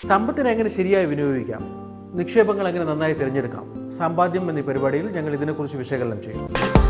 സമ്പത്തിനെ എങ്ങനെ ശരിയായി വിനിയോഗിക്കാം നിക്ഷേപങ്ങൾ എങ്ങനെ നന്നായി തിരഞ്ഞെടുക്കാം സമ്പാദ്യം എന്നീ പരിപാടിയിൽ ഞങ്ങൾ ഇതിനെക്കുറിച്ച് വിശകലനം ചെയ്യും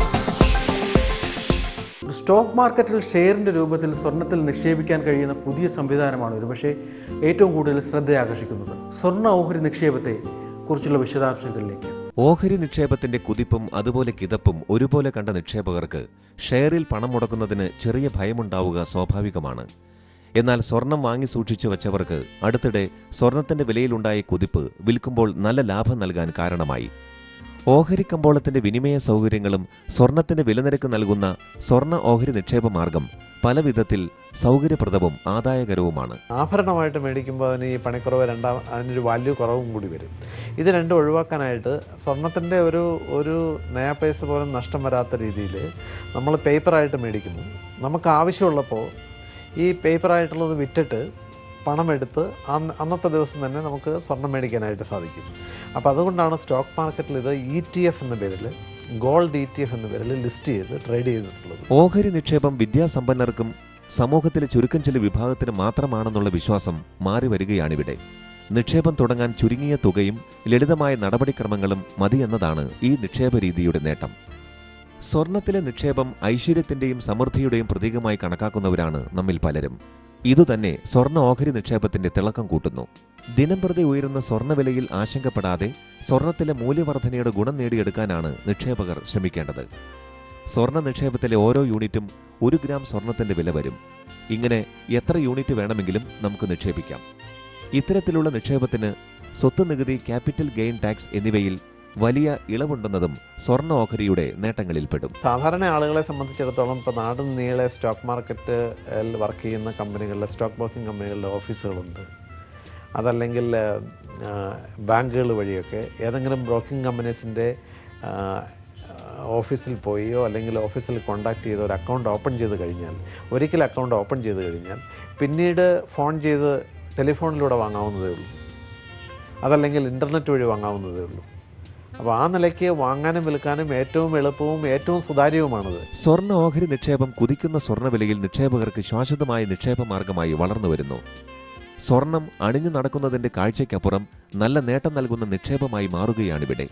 സ്റ്റോക്ക് മാർക്കറ്റിൽ ഷെയറിൻ്റെ രൂപത്തിൽ സ്വർണ്ണത്തിൽ നിക്ഷേപിക്കാൻ കഴിയുന്ന പുതിയ സംവിധാനമാണ് ഒരുപക്ഷെ ഏറ്റവും കൂടുതൽ ശ്രദ്ധ ആകർഷിക്കുന്നത് സ്വർണ്ണ ഓഹരി നിക്ഷേപത്തെ കുറിച്ചുള്ള വിശദാംശങ്ങളിലേക്ക് ഓഹരി നിക്ഷേപത്തിന്റെ കുതിപ്പും അതുപോലെ കിതപ്പും ഒരുപോലെ കണ്ട നിക്ഷേപകർക്ക് ഷെയറിൽ പണം മുടക്കുന്നതിന് ചെറിയ ഭയമുണ്ടാവുക സ്വാഭാവികമാണ് എന്നാൽ സ്വർണം വാങ്ങി സൂക്ഷിച്ചു വച്ചവർക്ക് അടുത്തിടെ സ്വർണത്തിന്റെ വിലയിലുണ്ടായ കുതിപ്പ് വിൽക്കുമ്പോൾ നല്ല ലാഭം നൽകാൻ കാരണമായി ഓഹരി കമ്പോളത്തിന്റെ വിനിമയ സൗകര്യങ്ങളും സ്വർണത്തിന്റെ വിലനിരക്ക് നൽകുന്ന സ്വർണ്ണ ഓഹരി നിക്ഷേപ മാർഗം പല വിധത്തിൽ സൗകര്യപ്രദവും ആദായകരവുമാണ് ആഭരണമായിട്ട് മേടിക്കുമ്പോൾ അതിന് ഈ പണിക്കുറവ് രണ്ടാം അതിനൊരു വാല്യൂ കുറവും കൂടി വരും ഇത് രണ്ടും ഒഴിവാക്കാനായിട്ട് സ്വർണത്തിൻ്റെ ഒരു ഒരു നയാ പൈസ പോലും നഷ്ടം വരാത്ത രീതിയിൽ നമ്മൾ പേപ്പറായിട്ട് മേടിക്കുന്നു നമുക്ക് ആവശ്യമുള്ളപ്പോൾ ഈ പേപ്പറായിട്ടുള്ളത് വിറ്റിട്ട് പണമെടുത്ത് അന്ന് അന്നത്തെ ദിവസം തന്നെ നമുക്ക് സ്വർണം മേടിക്കാനായിട്ട് സാധിക്കും അപ്പോൾ അതുകൊണ്ടാണ് സ്റ്റോക്ക് മാർക്കറ്റിൽ ഇത് ഇ ടി എഫ് എന്ന പേരിൽ ഗോൾഡ് ഇ ടി എഫ് എന്ന പേരിൽ ലിസ്റ്റ് ചെയ്ത് ട്രേഡ് ചെയ്തിട്ടുള്ളത് ഓഹരി നിക്ഷേപം വിദ്യാസമ്പന്നർക്കും സമൂഹത്തിലെ ചുരുക്കം ചില വിഭാഗത്തിന് മാത്രമാണെന്നുള്ള വിശ്വാസം മാറി വരികയാണിവിടെ നിക്ഷേപം തുടങ്ങാൻ ചുരുങ്ങിയ തുകയും ലളിതമായ നടപടിക്രമങ്ങളും മതിയെന്നതാണ് ഈ നിക്ഷേപ രീതിയുടെ നേട്ടം സ്വർണത്തിലെ നിക്ഷേപം ഐശ്വര്യത്തിന്റെയും സമൃദ്ധിയുടെയും പ്രതീകമായി കണക്കാക്കുന്നവരാണ് നമ്മിൽ പലരും ഇതുതന്നെ സ്വർണ്ണ ഓഹരി നിക്ഷേപത്തിന്റെ തിളക്കം കൂട്ടുന്നു ദിനംപ്രതി ഉയരുന്ന സ്വർണ്ണവിലയിൽ ആശങ്കപ്പെടാതെ സ്വർണത്തിലെ മൂല്യവർധനയുടെ ഗുണം നേടിയെടുക്കാനാണ് നിക്ഷേപകർ ശ്രമിക്കേണ്ടത് സ്വർണ്ണ നിക്ഷേപത്തിലെ ഓരോ യൂണിറ്റും ഒരു ഗ്രാം സ്വർണത്തിന്റെ വില വരും ഇങ്ങനെ എത്ര യൂണിറ്റ് വേണമെങ്കിലും നമുക്ക് നിക്ഷേപിക്കാം ഇത്തരത്തിലുള്ള നിക്ഷേപത്തിന് സ്വത്ത് നികുതി ക്യാപിറ്റൽ ഗെയിൻ ടാക്സ് എന്നിവയിൽ വലിയ ഇളവുണ്ടെന്നതും സ്വർണ്ണ ഓഹരിയുടെ നേട്ടങ്ങളിൽപ്പെടും സാധാരണ ആളുകളെ സംബന്ധിച്ചിടത്തോളം ഇപ്പോൾ നാട് നീളെ സ്റ്റോക്ക് മാർക്കറ്റിൽ വർക്ക് ചെയ്യുന്ന കമ്പനികളിലെ സ്റ്റോക്ക് ബ്രോക്കിംഗ് കമ്പനികളുടെ ഓഫീസുകളുണ്ട് അതല്ലെങ്കിൽ ആ, ബാങ്കുകൾ വഴിയൊക്കെ ഏതെങ്കിലും ബ്രോക്കിംഗ് കമ്പനീസിൻ്റെ ഓഫീസിൽ പോയോ അല്ലെങ്കിൽ ഓഫീസിൽ കോണ്ടാക്ട് ചെയ്ത് ഒരു അക്കൗണ്ട് ഓപ്പൺ ചെയ്ത് കഴിഞ്ഞാൽ ഒരിക്കൽ അക്കൗണ്ട് ഓപ്പൺ ചെയ്ത് കഴിഞ്ഞാൽ പിന്നീട് ഫോൺ ചെയ്ത് ടെലിഫോണിലൂടെ വാങ്ങാവുന്നതേ ഉള്ളൂ അതല്ലെങ്കിൽ ഇൻ്റർനെറ്റ് വഴി വാങ്ങാവുന്നതേ ഉള്ളൂ അപ്പോൾ ആ നിലയ്ക്ക് വാങ്ങാനും വിൽക്കാനും ഏറ്റവും എളുപ്പവും ഏറ്റവും സുതാര്യവുമാണത് സ്വർണ്ണ ഓഹരി നിക്ഷേപം കുതിക്കുന്ന സ്വർണ്ണവിലയിൽ നിക്ഷേപകർക്ക് ശാശ്വതമായ നിക്ഷേപ മാർഗമായി വളർന്നു വരുന്നു സ്വർണം അണിഞ്ഞു നടക്കുന്നതിന്റെ കാഴ്ചയ്ക്കപ്പുറം നല്ല നേട്ടം നൽകുന്ന നിക്ഷേപമായി മാറുകയാണിവിടെ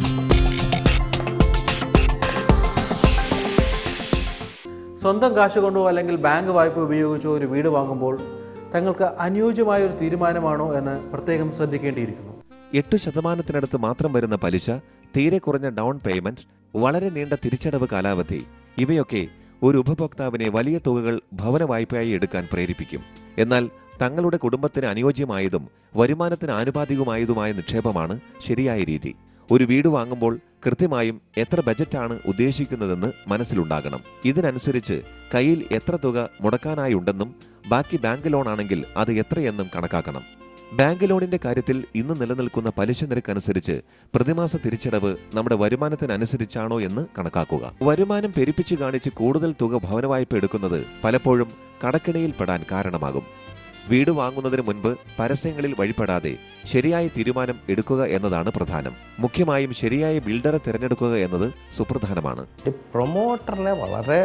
സ്വന്തം കാശ് കൊണ്ടോ അല്ലെങ്കിൽ ബാങ്ക് വായ്പ ഉപയോഗിച്ചോ ഒരു വീട് വാങ്ങുമ്പോൾ തങ്ങൾക്ക് അനുയോജ്യമായ ഒരു തീരുമാനമാണോ എന്ന് പ്രത്യേകം ശ്രദ്ധിക്കേണ്ടിയിരിക്കുന്നു എട്ടു ശതമാനത്തിനടുത്ത് മാത്രം വരുന്ന പലിശ തീരെ കുറഞ്ഞ ഡൗൺ പേയ്മെന്റ് വളരെ നീണ്ട തിരിച്ചടവ് കാലാവധി ഇവയൊക്കെ ഒരു ഉപഭോക്താവിനെ വലിയ തുകകൾ ഭവന വായ്പയായി എടുക്കാൻ പ്രേരിപ്പിക്കും എന്നാൽ തങ്ങളുടെ കുടുംബത്തിന് അനുയോജ്യമായതും വരുമാനത്തിന് ആനുപാതികമായതുമായ നിക്ഷേപമാണ് ശരിയായ രീതി ഒരു വീട് വാങ്ങുമ്പോൾ കൃത്യമായും എത്ര ബജറ്റാണ് ഉദ്ദേശിക്കുന്നതെന്ന് മനസ്സിലുണ്ടാകണം ഇതിനനുസരിച്ച് കയ്യിൽ എത്ര തുക മുടക്കാനായുണ്ടെന്നും ബാക്കി ബാങ്ക് ലോൺ ആണെങ്കിൽ അത് എത്രയെന്നും കണക്കാക്കണം ബാങ്ക് ലോണിന്റെ കാര്യത്തിൽ ഇന്ന് നിലനിൽക്കുന്ന പലിശ നിരക്ക് അനുസരിച്ച് പ്രതിമാസ തിരിച്ചടവ് നമ്മുടെ വരുമാനത്തിനനുസരിച്ചാണോ എന്ന് കണക്കാക്കുക വരുമാനം പെരുപ്പിച്ച് കാണിച്ച് കൂടുതൽ തുക ഭവന വായ്പ എടുക്കുന്നത് പലപ്പോഴും കടക്കിണിയിൽ പെടാൻ കാരണമാകും വീട് വാങ്ങുന്നതിന് മുൻപ് പരസ്യങ്ങളിൽ വഴിപ്പെടാതെ ശരിയായ തീരുമാനം എടുക്കുക എന്നതാണ് പ്രധാനം മുഖ്യമായും ശരിയായ ബിൽഡറെ തിരഞ്ഞെടുക്കുക എന്നത് സുപ്രധാനമാണ് ഈ പ്രൊമോട്ടറിനെ വളരെ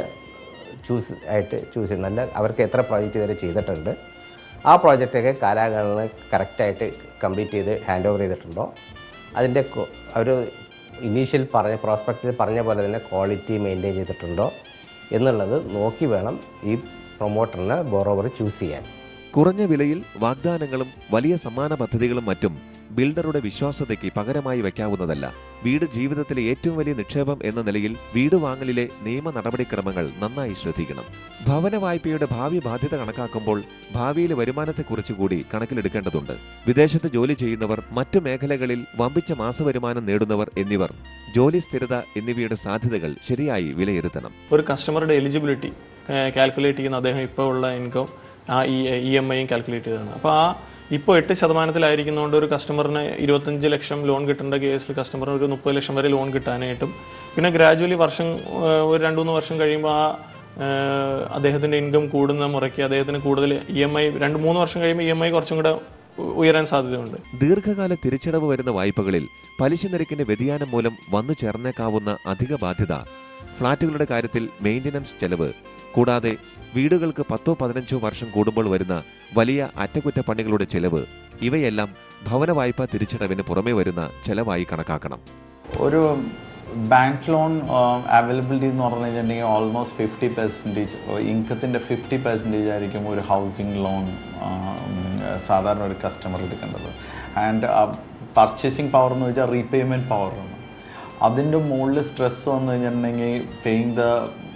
ചൂസ് ആയിട്ട് ചൂസ് ചെയ്യും നല്ല അവർക്ക് എത്ര പ്രോജക്റ്റ് വരെ ചെയ്തിട്ടുണ്ട് ആ പ്രോജക്റ്റൊക്കെ കാലാകാലങ്ങൾ കറക്റ്റായിട്ട് കംപ്ലീറ്റ് ചെയ്ത് ഹാൻഡ് ഓവർ ചെയ്തിട്ടുണ്ടോ അതിൻ്റെ അവർ ഇനീഷ്യൽ പറഞ്ഞ പ്രോസ്പെക്റ്റിൽ പറഞ്ഞ പോലെ തന്നെ ക്വാളിറ്റി മെയിൻറ്റെയിൻ ചെയ്തിട്ടുണ്ടോ എന്നുള്ളത് നോക്കി വേണം ഈ പ്രൊമോട്ടറിനെ ബോറോവർ ചൂസ് ചെയ്യാൻ കുറഞ്ഞ വിലയിൽ വാഗ്ദാനങ്ങളും വലിയ സമ്മാന പദ്ധതികളും മറ്റും ബിൽഡറുടെ വിശ്വാസ്യതയ്ക്ക് പകരമായി വയ്ക്കാവുന്നതല്ല വീട് ജീവിതത്തിലെ ഏറ്റവും വലിയ നിക്ഷേപം എന്ന നിലയിൽ വീട് വാങ്ങലിലെ നിയമ നടപടിക്രമങ്ങൾ നന്നായി ശ്രദ്ധിക്കണം ഭവന വായ്പയുടെ ഭാവി ബാധ്യത കണക്കാക്കുമ്പോൾ ഭാവിയിലെ വരുമാനത്തെക്കുറിച്ച് കൂടി കണക്കിലെടുക്കേണ്ടതുണ്ട് വിദേശത്ത് ജോലി ചെയ്യുന്നവർ മറ്റു മേഖലകളിൽ വമ്പിച്ച മാസവരുമാനം നേടുന്നവർ എന്നിവർ ജോലി സ്ഥിരത എന്നിവയുടെ സാധ്യതകൾ ശരിയായി വിലയിരുത്തണം ഒരു കസ്റ്റമറുടെ എലിജിബിലിറ്റി കാൽക്കുലേറ്റ് ചെയ്യുന്ന അദ്ദേഹം ഇപ്പോൾ ഉള്ള ഇൻകം ആ ഇ ഇ എം ഐയും കാൽക്കുലേറ്റ് ചെയ്തതാണ് അപ്പോൾ ആ ഇപ്പോൾ എട്ട് ശതമാനത്തിലായിരിക്കുന്നതുകൊണ്ട് ഒരു കസ്റ്റമറിന് ഇരുപത്തഞ്ച് ലക്ഷം ലോൺ കിട്ടേണ്ട കേസിൽ കസ്റ്റമറിന് ഒരു മുപ്പത് ലക്ഷം വരെ ലോൺ കിട്ടാനായിട്ടും പിന്നെ ഗ്രാജുവലി വർഷം ആ, ഒരു രണ്ട് മൂന്ന് വർഷം കഴിയുമ്പോൾ ആ ആ, അദ്ദേഹത്തിൻ്റെ ഇൻകം കൂടുന്ന മുറയ്ക്ക് അദ്ദേഹത്തിന് കൂടുതൽ ഇ എം ഐ രണ്ട് മൂന്ന് വർഷം കഴിയുമ്പോൾ ഇ എം ഐ കുറച്ചും കൂടെ ഉ- ഉയരാൻ സാധ്യതയുണ്ട് ദീർഘകാല തിരിച്ചടവ് വരുന്ന വായ്പകളിൽ പലിശ നിരക്കിന്റെ വ്യതിയാനം മൂലം വന്നു ചേർന്നേക്കാവുന്ന അധിക ബാധ്യത ഫ്ളാറ്റുകളുടെ കാര്യത്തിൽ മെയിന്റനൻസ് ചെലവ് കൂടാതെ വീടുകൾക്ക് പത്തോ പതിനഞ്ചോ വർഷം കൂടുമ്പോൾ വരുന്ന വലിയ അറ്റകുറ്റപ്പണികളുടെ ചെലവ് ഇവയെല്ലാം ഭവന വായ്പ തിരിച്ചടവിന് പുറമെ വരുന്ന ചെലവായി കണക്കാക്കണം ഒരു ബാങ്ക് ലോൺ അവൈലബിലിറ്റി എന്ന് പറഞ്ഞു കഴിഞ്ഞിട്ടുണ്ടെങ്കിൽ ഓൾമോസ്റ്റ് ഫിഫ്റ്റി പെർസെൻറ്റേജ് ഇൻകത്തിൻ്റെ ഫിഫ്റ്റി പെർസെൻറ്റേജ് ആയിരിക്കും ഒരു ഹൗസിംഗ് ലോൺ സാധാരണ ഒരു കസ്റ്റമർ എടുക്കേണ്ടത് ആൻഡ് പർച്ചേസിങ് പവർ എന്ന് വെച്ചാൽ റീപേയ്മെൻറ്റ് പവറാണ് അതിൻ്റെ മുകളിൽ സ്ട്രെസ് വന്നു കഴിഞ്ഞിട്ടുണ്ടെങ്കിൽ paying the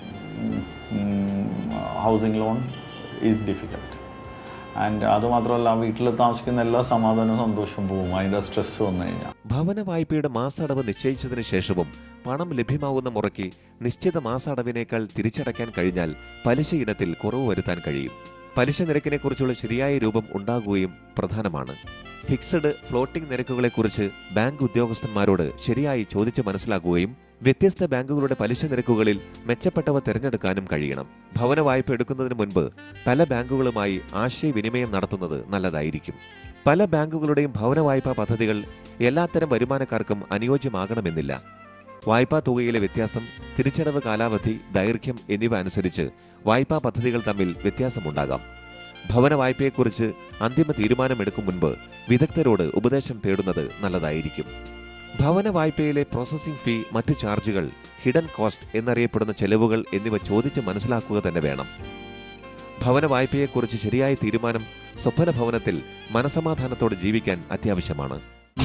housing loan is difficult and അതുമാത്രമല്ല വീട്ടിൽ താമസിക്കുന്ന എല്ലാ സമാധാനവും സന്തോഷവും പോകും അതിൻ്റെ സ്ട്രെസ് വന്നു കഴിഞ്ഞാൽ ഭവന വായ്പയുടെ മാസടവ് നിശ്ചയിച്ചതിന് ശേഷവും പണം ലഭ്യമാവുന്ന മുറയ്ക്ക് നിശ്ചിത മാസടവിനേക്കാൾ തിരിച്ചടയ്ക്കാൻ കഴിഞ്ഞാൽ പലിശ ഇനത്തിൽ കുറവ് വരുത്താൻ കഴിയും പലിശ നിരക്കിനെക്കുറിച്ചുള്ള ശരിയായ രൂപം ഉണ്ടാകുകയും പ്രധാനമാണ് ഫിക്സഡ് ഫ്ലോട്ടിംഗ് നിരക്കുകളെക്കുറിച്ച് ബാങ്ക് ഉദ്യോഗസ്ഥന്മാരോട് ശരിയായി ചോദിച്ച് മനസ്സിലാക്കുകയും വ്യത്യസ്ത ബാങ്കുകളുടെ പലിശ നിരക്കുകളിൽ മെച്ചപ്പെട്ടവ തിരഞ്ഞെടുക്കാനും കഴിയണം ഭവന വായ്പ എടുക്കുന്നതിന് മുൻപ് പല ബാങ്കുകളുമായി ആശയവിനിമയം നടത്തുന്നത് നല്ലതായിരിക്കും പല ബാങ്കുകളുടെയും ഭവന വായ്പാ പദ്ധതികൾ എല്ലാത്തരം വരുമാനക്കാർക്കും അനുയോജ്യമാകണമെന്നില്ല വായ്പാ തുകയിലെ വ്യത്യാസം തിരിച്ചടവ് കാലാവധി ദൈർഘ്യം എന്നിവ അനുസരിച്ച് വായ്പാ പദ്ധതികൾ തമ്മിൽ വ്യത്യാസമുണ്ടാകാം ഭവന വായ്പയെക്കുറിച്ച് അന്തിമ തീരുമാനമെടുക്കും മുൻപ് വിദഗ്ധരോട് ഉപദേശം തേടുന്നത് നല്ലതായിരിക്കും ഭവന വായ്പയിലെ പ്രോസസ്സിംഗ് ഫീ മറ്റു ചാർജുകൾ ഹിഡൻ കോസ്റ്റ് എന്നറിയപ്പെടുന്ന ചെലവുകൾ എന്നിവ ചോദിച്ച് മനസ്സിലാക്കുക തന്നെ വേണം ഭവന വായ്പയെക്കുറിച്ച് ശരിയായ തീരുമാനം സ്വപ്ന ഭവനത്തിൽ മനസമാധാനത്തോടെ ജീവിക്കാൻ അത്യാവശ്യമാണ്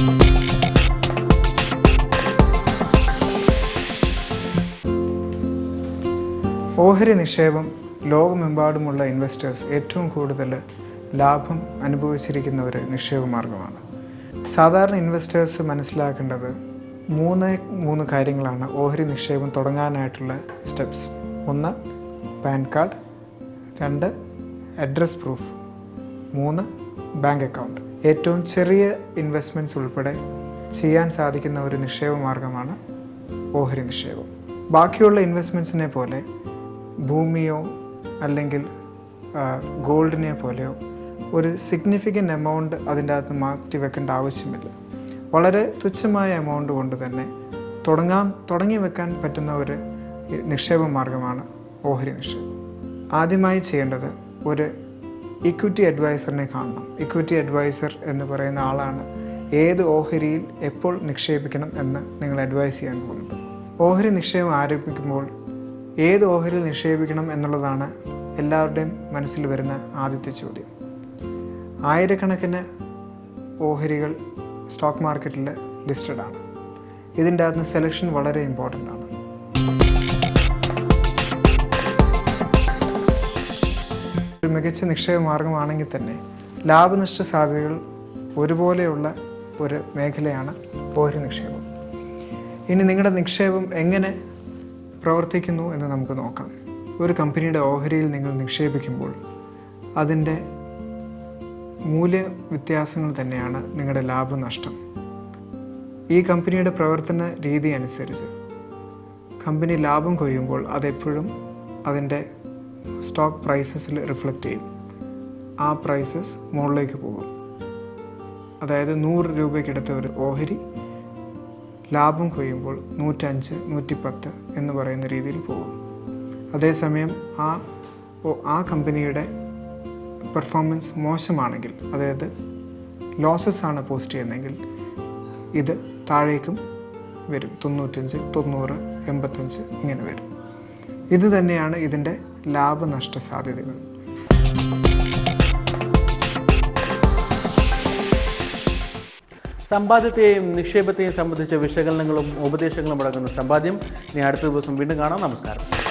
ഓഹരി നിക്ഷേപം ലോകമെമ്പാടുമുള്ള ഇൻവെസ്റ്റേഴ്സ് ഏറ്റവും കൂടുതൽ ലാഭം അനുഭവിച്ചിരിക്കുന്ന ഒരു നിക്ഷേപ മാർഗമാണ് സാധാരണ ഇൻവെസ്റ്റേഴ്സ് മനസ്സിലാക്കേണ്ടത് മൂന്ന് മൂന്ന് കാര്യങ്ങളാണ് ഓഹരി നിക്ഷേപം തുടങ്ങാനായിട്ടുള്ള സ്റ്റെപ്സ് ഒന്ന് പാൻ കാർഡ് രണ്ട് അഡ്രസ് പ്രൂഫ് മൂന്ന് ബാങ്ക് അക്കൗണ്ട് ഏറ്റവും ചെറിയ ഇൻവെസ്റ്റ്മെൻറ്റ്സ് ഉൾപ്പെടെ ചെയ്യാൻ സാധിക്കുന്ന ഒരു നിക്ഷേപ മാർഗമാണ് ഓഹരി നിക്ഷേപം ബാക്കിയുള്ള ഇൻവെസ്റ്റ്മെൻറ്റ്സിനെ പോലെ ഭൂമിയോ അല്ലെങ്കിൽ ആ, ഗോൾഡിനെ പോലെയോ ഒരു സിഗ്നിഫിക്കൻ്റ് എമൗണ്ട് അതിൻ്റെ അകത്ത് മാറ്റി വെക്കേണ്ട ആവശ്യമില്ല വളരെ തുച്ഛമായ എമൗണ്ട് കൊണ്ട് തന്നെ തുടങ്ങാൻ തുടങ്ങി വെക്കാൻ പറ്റുന്ന ഒരു നിക്ഷേപ മാർഗമാണ് ഓഹരി നിക്ഷേപം ആദ്യമായി ചെയ്യേണ്ടത് ഒരു ഇക്വിറ്റി അഡ്വൈസറിനെ കാണണം ഇക്വിറ്റി അഡ്വൈസർ എന്ന് പറയുന്ന ആളാണ് ഏത് ഓഹരിയിൽ എപ്പോൾ നിക്ഷേപിക്കണം എന്ന് നിങ്ങൾ അഡ്വൈസ് ചെയ്യാൻ പോകുന്നത് ഓഹരി നിക്ഷേപം ആരംഭിക്കുമ്പോൾ ഏത് ഓഹരിയിൽ നിക്ഷേപിക്കണം എന്നുള്ളതാണ് എല്ലാവരുടെയും മനസ്സിൽ വരുന്ന ആദ്യത്തെ ചോദ്യം ആയിരക്കണക്കിന് ഓഹരികൾ സ്റ്റോക്ക് മാർക്കറ്റിൽ ലിസ്റ്റഡ് ആണ് ഇതിൻ്റെ അകത്ത് സെലക്ഷൻ വളരെ ഇമ്പോർട്ടൻ്റ് ആണ് ഒരു മികച്ച നിക്ഷേപ മാർഗമാണെങ്കിൽ തന്നെ ലാഭനഷ്ട സാധ്യതകൾ ഒരുപോലെയുള്ള ഒരു മേഖലയാണ് ഓഹരി നിക്ഷേപം ഇനി നിങ്ങളുടെ നിക്ഷേപം എങ്ങനെ പ്രവർത്തിക്കുന്നു എന്ന് നമുക്ക് നോക്കാം ഒരു കമ്പനിയുടെ ഓഹരിയിൽ നിങ്ങൾ നിക്ഷേപിക്കുമ്പോൾ അതിൻ്റെ മൂല്യ വ്യത്യാസങ്ങൾ തന്നെയാണ് നിങ്ങളുടെ ലാഭനഷ്ടം ഈ കമ്പനിയുടെ പ്രവർത്തന രീതി അനുസരിച്ച് കമ്പനി ലാഭം കൊയ്യുമ്പോൾ അതെപ്പോഴും അതിൻ്റെ സ്റ്റോക്ക് പ്രൈസസിൽ റിഫ്ലക്റ്റ് ചെയ്യും ആ പ്രൈസസ് മുകളിലേക്ക് പോകും അതായത് നൂറ് രൂപയ്ക്കെടുത്ത ഒരു ഓഹരി ലാഭം കൊയ്യുമ്പോൾ നൂറ്റഞ്ച് നൂറ്റിപ്പത്ത് എന്ന് പറയുന്ന രീതിയിൽ പോകും അതേസമയം ആ ഓ- ആ കമ്പനിയുടെ പെർഫോമൻസ് മോശമാണെങ്കിൽ അതായത് ലോസസ് ആണ് പോസ്റ്റ് ചെയ്യുന്നതെങ്കിൽ ഇത് താഴേക്കും വരും തൊണ്ണൂറ്റഞ്ച് തൊണ്ണൂറ് എൺപത്തഞ്ച് ഇങ്ങനെ വരും ഇത് തന്നെയാണ് ഇതിൻ്റെ ലാഭനഷ്ട സാധ്യതകൾ സമ്പാദ്യത്തെയും നിക്ഷേപത്തെയും സംബന്ധിച്ച വിശകലനങ്ങളും ഉപദേശങ്ങളും അടങ്ങുന്ന സമ്പാദ്യം ഇനി അടുത്ത ദിവസം വീണ്ടും കാണാം നമസ്കാരം